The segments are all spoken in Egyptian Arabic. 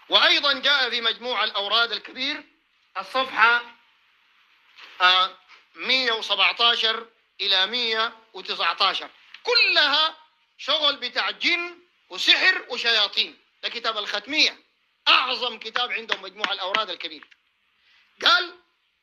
وأيضا جاء في مجموع الأوراد الكبير الصفحة 117 آه، إلى 119 كلها شغل بتاع جن وسحر وشياطين ده كتاب الختمية أعظم كتاب عندهم مجموع الأوراد الكبير قال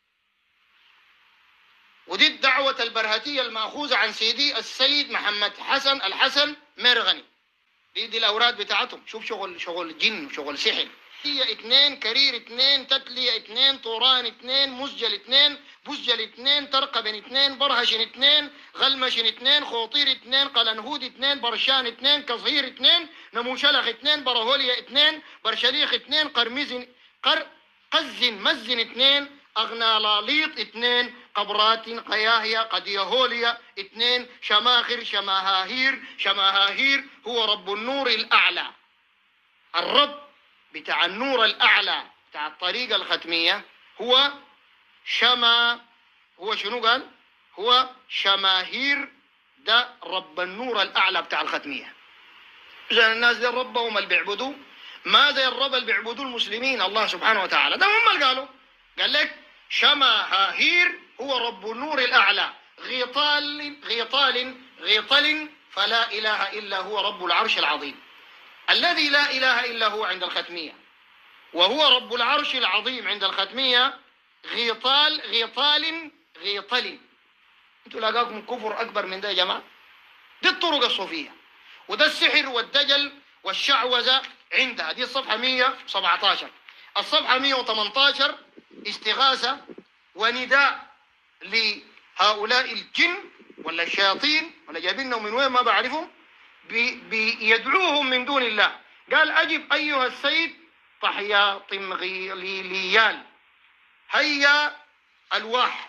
ودي الدعوة البرهتية المأخوذة عن سيدي السيد محمد حسن الحسن مرغني دي, دي الأوراد بتاعتهم شوف شغل شغل جن وشغل سحر هي اثنين كرير اثنين تتلية اثنين طوران اثنين مسجل اثنين بسجل اثنين ترقبن اثنين برهشن اثنين غلمشن اثنين خوطير اثنين قلنهود اثنين برشان اثنين كظهير اثنين نموشلخ اثنين برهوليا اثنين برشليخ اثنين قرمزن قر قزن مزن اثنين أغنالاليط اثنين قبرات قياهية قديهوليا اثنين شماخر شماهاهير شماهاهير هو رب النور الأعلى الرب بتاع النور الأعلى بتاع الطريقة الختمية هو شما هو شنو قال هو شماهير ده رب النور الأعلى بتاع الختمية إذا الناس دي ربهم اللي بيعبدوا ما زي الرب اللي بيعبدوا المسلمين الله سبحانه وتعالى ده هم اللي قالوا قال لك شماهير هو رب النور الأعلى غيطال غيطال غيطل فلا إله إلا هو رب العرش العظيم الذي لا إله إلا هو عند الختمية وهو رب العرش العظيم عند الختمية غيطال غيطال غيطل انتوا لاقاكم كفر أكبر من ده يا جماعة دي الطرق الصوفية وده السحر والدجل والشعوذة عندها دي الصفحة 117 الصفحة 118 استغاثة ونداء لهؤلاء الجن ولا الشياطين ولا جايبينهم من وين ما بعرفهم بيدعوهم من دون الله قال أجب أيها السيد طحيا طمغيليال هيا الواح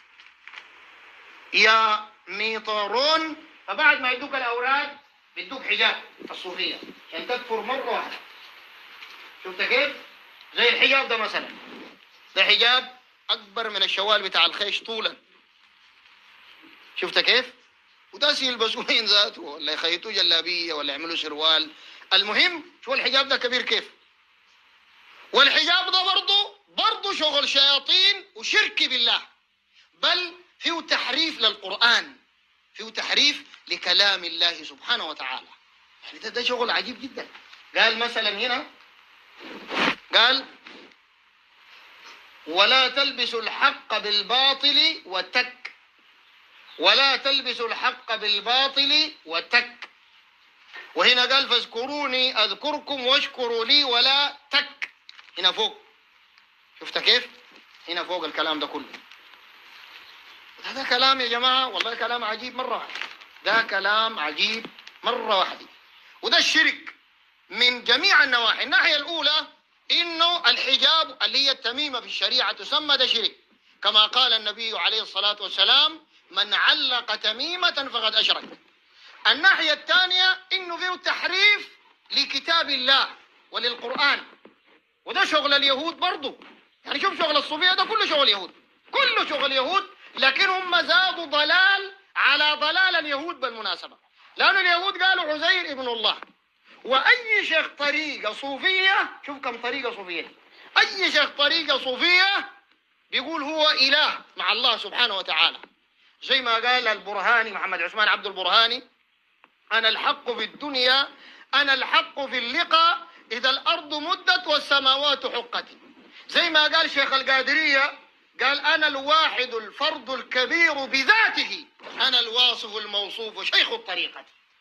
يا ميطرون فبعد ما يدوك الأوراد بيدوك حجاب الصوفية عشان تكفر مرة واحدة شفت كيف؟ زي الحجاب ده مثلا ده حجاب أكبر من الشوال بتاع الخيش طولا شفت كيف؟ وداس يلبسوا وين ذاته ولا يخيطوا جلابيه ولا يعملوا سروال المهم شو الحجاب ده كبير كيف والحجاب ده برضه برضه شغل شياطين وشرك بالله بل فيه تحريف للقرآن فيه تحريف لكلام الله سبحانه وتعالى يعني ده, ده شغل عجيب جدا قال مثلا هنا قال ولا تلبسوا الحق بالباطل وتك ولا تلبسوا الحق بالباطل وتك وهنا قال فاذكروني أذكركم واشكروا لي ولا تك هنا فوق شفت كيف هنا فوق الكلام ده كله هذا كلام يا جماعة والله كلام عجيب مرة واحدة ده كلام عجيب مرة واحدة وده الشرك من جميع النواحي الناحية الأولى إنه الحجاب اللي هي التميمة في الشريعة تسمى ده شرك كما قال النبي عليه الصلاة والسلام من علق تميمة فقد أشرك الناحية الثانية إنه فيه تحريف لكتاب الله وللقرآن وده شغل اليهود برضه يعني شوف شغل الصوفية ده كله شغل يهود كله شغل يهود لكن هم زادوا ضلال على ضلال اليهود بالمناسبة لأن اليهود قالوا عزير ابن الله وأي شيخ طريقة صوفية شوف كم طريقة صوفية أي شيخ طريقة صوفية بيقول هو إله مع الله سبحانه وتعالى زي ما قال البرهاني محمد عثمان عبد البرهاني أنا الحق في الدنيا أنا الحق في اللقاء إذا الأرض مدت والسماوات حقت زي ما قال شيخ القادرية قال أنا الواحد الفرد الكبير بذاته أنا الواصف الموصوف شيخ الطريقة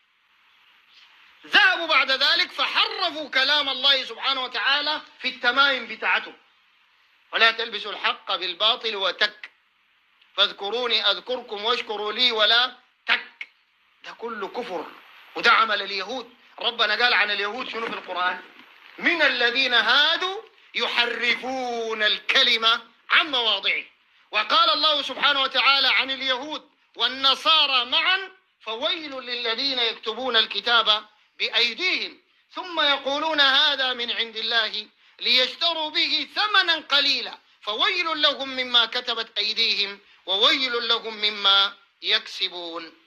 ذهبوا بعد ذلك فحرفوا كلام الله سبحانه وتعالى في التمائم بتاعته ولا تلبسوا الحق بالباطل وتك فاذكروني أذكركم واشكروا لي ولا تك ده كله كفر وده عمل اليهود ربنا قال عن اليهود شنو في القرآن من الذين هادوا يحرفون الكلمة عن مواضعه وقال الله سبحانه وتعالى عن اليهود والنصارى معا فويل للذين يكتبون الكتاب بأيديهم ثم يقولون هذا من عند الله ليشتروا به ثمنا قليلا فويل لهم مما كتبت أيديهم وويل لهم مما يكسبون